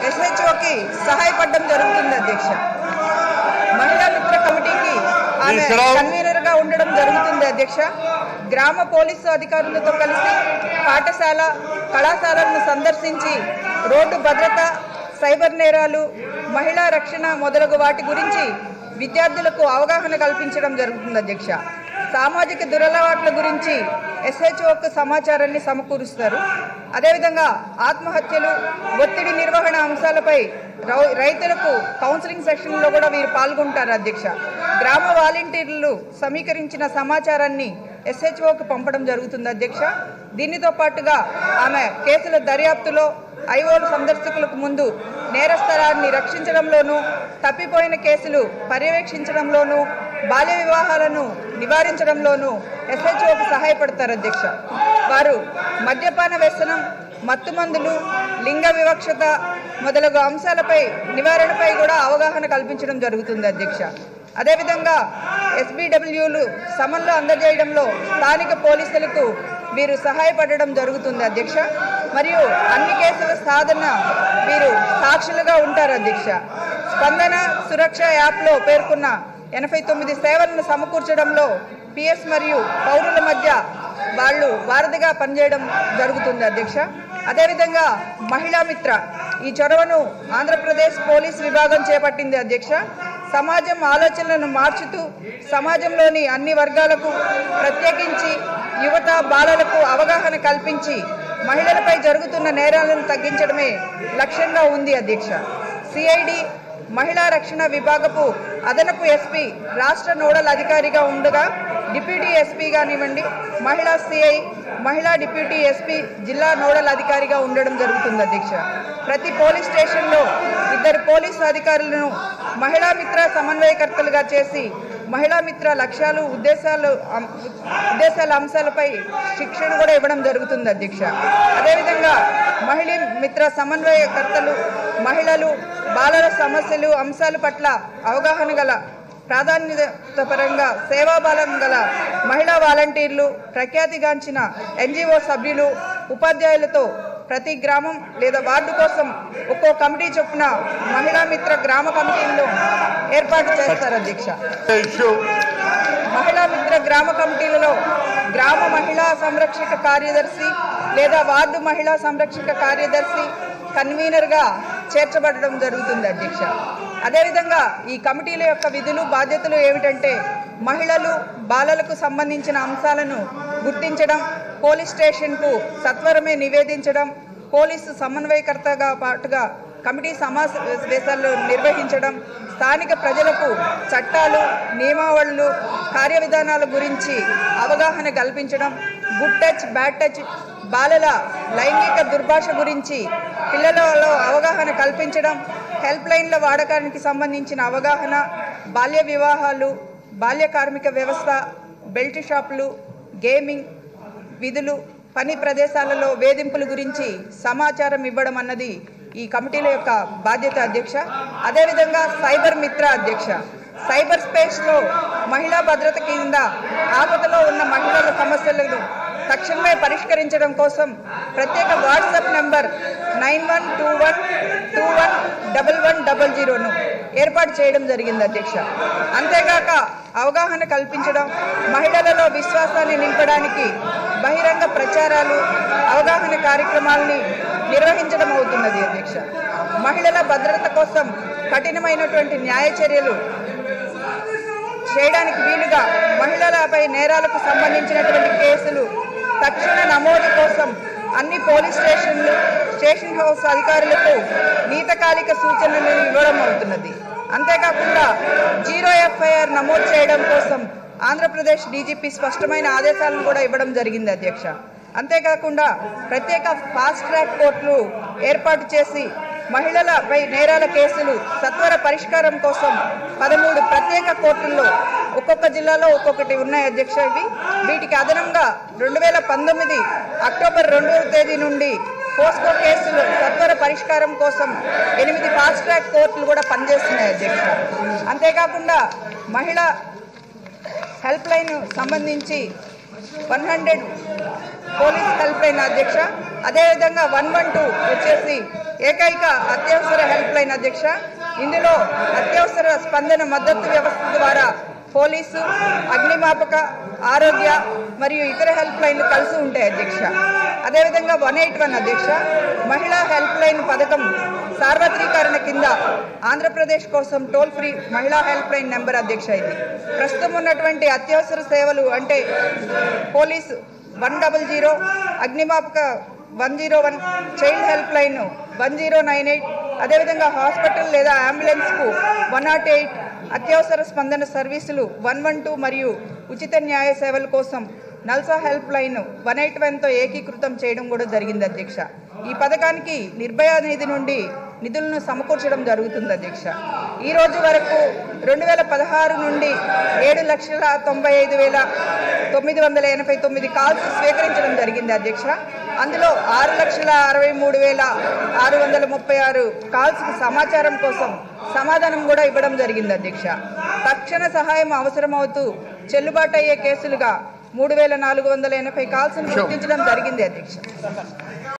ఎస్హెచ్ఓకి సహాయపడడం జరుగుతుంది అధ్యక్ష మహిళా మిత్ర కమిటీకి ఆమె ఇక్కడ- కన్వీనర్ గా ఉండడం జరుగుతుంది అధ్యక్ష గ్రామ పోలీసు అధికారులతో కలిసి పాఠశాల కళాశాలలను సందర్శించి రోడ్డు భద్రత సైబర్ నేరాలు మహిళా రక్షణ మొదలగు వాటి గురించి విద్యార్థులకు అవగాహన కల్పించడం జరుగుతుంది అధ్యక్ష సామాజిక దురలవాట్ల గురించి ఎస్హెచ్ఓకు సమాచారాన్ని సమకూరుస్తారు అదేవిధంగా ఆత్మహత్యలు ఒత్తిడి నిర్వహణ అంశాలపై రౌ- రైతులకు కౌన్సిలింగ్ సెషన్లో కూడా వీరు పాల్గొంటారు అధ్యక్ష గ్రామ వాలంటీర్లు సమీకరించిన సమాచారాన్ని ఎస్హెచ్ఓకి పంపడం జరుగుతుంది అధ్యక్ష దీనితో పాటుగా ఆమె కేసుల దర్యాప్తులో ఐఓలు సందర్శకులకు ముందు నేరస్థలాన్ని రక్షించడంలోనూ తప్పిపోయిన కేసులు పర్యవేక్షించడంలోనూ బాల్య వివాహాలను నివారించడంలోనూ ఎస్హెచ్ఓకు సహాయపడతారు అధ్యక్ష వారు మద్యపాన వ్యసనం మత్తుమందులు లింగ వివక్షత మొదలగు అంశాలపై నివారణపై కూడా అవగాహన కల్పించడం జరుగుతుంది అధ్యక్ష అదేవిధంగా ఎస్బీడబ్ల్యూలు సమన్లు అందజేయడంలో స్థానిక పోలీసులకు వీరు సహాయపడడం జరుగుతుంది అధ్యక్ష మరియు అన్ని కేసుల సాధన వీరు సాక్షులుగా ఉంటారు అధ్యక్ష స్పందన సురక్ష యాప్లో పేర్కొన్న ఎనభై తొమ్మిది సేవలను సమకూర్చడంలో పిఎస్ మరియు పౌరుల మధ్య వాళ్ళు వారధిగా పనిచేయడం జరుగుతుంది అధ్యక్ష అదేవిధంగా మహిళా మిత్ర ఈ చొరవను ఆంధ్రప్రదేశ్ పోలీస్ విభాగం చేపట్టింది అధ్యక్ష సమాజం ఆలోచనలను మార్చుతూ సమాజంలోని అన్ని వర్గాలకు ప్రత్యేకించి యువత బాలలకు అవగాహన కల్పించి మహిళలపై జరుగుతున్న నేరాలను తగ్గించడమే లక్ష్యంగా ఉంది అధ్యక్ష సిఐడి మహిళా రక్షణ విభాగపు అదనపు ఎస్పీ రాష్ట్ర నోడల్ అధికారిగా ఉండగా డిప్యూటీ ఎస్పీ కానివ్వండి మహిళా సిఐ మహిళా డిప్యూటీ ఎస్పీ జిల్లా నోడల్ అధికారిగా ఉండడం జరుగుతుంది అధ్యక్ష ప్రతి పోలీస్ స్టేషన్లో ఇద్దరు పోలీసు అధికారులను మహిళా మిత్ర సమన్వయకర్తలుగా చేసి మహిళా మిత్ర లక్ష్యాలు ఉద్దేశాలు అం- ఉద్దేశాల అంశాలపై శిక్షణ కూడా ఇవ్వడం జరుగుతుంది అధ్యక్ష అదేవిధంగా మహిళ మిత్ర సమన్వయకర్తలు మహిళలు బాలల సమస్యలు అంశాల పట్ల అవగాహన గల ప్రాధాన్యత పరంగా సేవాబలం గల మహిళా వాలంటీర్లు ప్రఖ్యాతిగాంచిన ఎన్జిఓ సభ్యులు ఉపాధ్యాయులతో ప్రతి గ్రామం లేదా వార్డు కోసం ఒక్కో కమిటీ చొప్పున మహిళా మిత్ర గ్రామ కమిటీలను ఏర్పాటు చేస్తారు అధ్యక్ష ఇష్యూ మహిళా మిత్ర గ్రామ కమిటీలలో గ్రామ మహిళా సంరక్షక కార్యదర్శి లేదా వార్డు మహిళా సంరక్షక కార్యదర్శి కన్వీనర్గా చేర్చబడడం జరుగుతుంది అధ్యక్ష అదేవిధంగా ఈ కమిటీల యొక్క విధులు బాధ్యతలు ఏమిటంటే మహిళలు బాలలకు సంబంధించిన అంశాలను గుర్తించడం పోలీస్ స్టేషన్కు సత్వరమే నివేదించడం పోలీసు సమన్వయకర్తగా పాటుగా కమిటీ సమావేశాలు నిర్వహించడం స్థానిక ప్రజలకు చట్టాలు నియమావళులు కార్యవిధానాల గురించి అవగాహన కల్పించడం గుడ్ టచ్ బ్యాడ్ టచ్ బాలల లైంగిక దుర్భాష గురించి పిల్లలలో అవగాహన కల్పించడం హెల్ప్ లైన్ల వాడకానికి సంబంధించిన అవగాహన బాల్య వివాహాలు బాల్య కార్మిక వ్యవస్థ బెల్ట్ షాపులు గేమింగ్ విధులు పని ప్రదేశాలలో వేధింపుల గురించి సమాచారం ఇవ్వడం అన్నది ఈ కమిటీల యొక్క బాధ్యత అధ్యక్ష అదేవిధంగా సైబర్ మిత్ర అధ్యక్ష సైబర్ స్పేస్లో మహిళా భద్రత కింద ఆపదలో ఉన్న మహిళల సమస్యలను తక్షణమే పరిష్కరించడం కోసం ప్రత్యేక WhatsApp number nine one two one two one double one double జీరోను ఏర్పాటు చేయడం జరిగింది అధ్యక్ష అంతేగాక అవగాహన కల్పించడం మహిళలలో విశ్వాసాన్ని నింపడానికి బహిరంగ ప్రచారాలు అవగాహన కార్యక్రమాలని నిర్వహించడం అవుతున్నది అధ్యక్ష మహిళల భద్రత కోసం కఠినమైనటువంటి న్యాయ చర్యలు చేయడానికి వీలుగా మహిళలపై నేరాలకు సంబంధించినటువంటి కేసులు తక్షణ నమోదు కోసం అన్ని పోలీస్ స్టేషన్లు స్టేషన్ హౌస్ అధికారులకు నీతకాలిక సూచనలు ఇవ్వడం అవుతున్నది అంతేకాకుండా జీరో ఎఫ్ఐఆర్ నమోదు చేయడం కోసం ఆంధ్రప్రదేశ్ డీజీపీ స్పష్టమైన ఆదేశాలను కూడా ఇవ్వడం జరిగింది అధ్యక్ష అంతేకాకుండా ప్రత్యేక ఫాస్ట్ ట్రాక్ కోర్టులు ఏర్పాటు చేసి మహిళలపై నేరాల కేసులు సత్వర పరిష్కారం కోసం పదమూడు ప్రత్యేక కోర్టుల్లో ఒక్కొక్క జిల్లాలో ఒక్కొక్కటి ఉన్నాయి అధ్యక్ష ఇవి వీటికి అదనంగా రెండు వేల పంతొమ్మిది అక్టోబర్ రెండవ తేదీ నుండి పోస్కో కేసులు సత్వర పరిష్కారం కోసం ఎనిమిది ఫాస్ట్ ట్రాక్ కోర్టులు కూడా పనిచేస్తున్నాయి అధ్యక్ష అంతేకాకుండా మహిళ హెల్ప్ లైన్ సంబంధించి one hundred police help line అధ్యక్ష అదేవిధంగా వన్ వన్ టూ వచ్చేసి ఏకైక అత్యవసర హెల్ప్ లైన్ అధ్యక్ష ఇందులో అత్యవసర స్పందన మద్దతు వ్యవస్థ ద్వారా పోలీసు అగ్నిమాపక ఆరోగ్య మరియు ఇతర హెల్ప్ లైన్లు కలిసి ఉంటాయి అధ్యక్ష అదేవిధంగా వన్ ఎయిట్ వన్ అధ్యక్ష మహిళా హెల్ప్ లైన్ పథకం సార్వత్రీకరణ కింద ఆంధ్రప్రదేశ్ కోసం టోల్ ఫ్రీ మహిళా హెల్ప్ లైన్ నెంబర్ అధ్యక్ష ఇది ప్రస్తుతం ఉన్నటువంటి అత్యవసర సేవలు అంటే పోలీసు వన్ డబల్ జీరో అగ్నిమాపక one zero one child help line one zero nine eight అదేవిధంగా హాస్పిటల్ లేదా అంబులెన్స్కు వన్ నాట్ ఎయిట్ అత్యవసర స్పందన సర్వీసులు వన్ వన్ టూ మరియు ఉచిత న్యాయ సేవల కోసం NALSA help line one eight వన్తో ఏకీకృతం చేయడం కూడా జరిగింది అధ్యక్ష ఈ పథకానికి నిర్భయ నిధి నుండి నిధులను సమకూర్చడం జరుగుతుంది అధ్యక్ష ఈ రోజు వరకు రెండు వేల పదహారు నుండి ఏడు లక్షల తొంభై ఐదు వేల తొమ్మిది వందల ఎనభై తొమ్మిది కాల్స్ స్వీకరించడం జరిగింది అధ్యక్ష అందులో ఆరు లక్షల అరవై మూడు వేల ఆరు వందల ముప్పై ఆరు కాల్స్కి సమాచారం కోసం సమాధానం కూడా ఇవ్వడం జరిగింది అధ్యక్ష తక్షణ సహాయం అవసరమవుతూ చెల్లుబాటు అయ్యే కేసులుగా మూడు వేల నాలుగు వందల ఎనభై కాల్స్ను గుర్తించడం జరిగింది అధ్యక్ష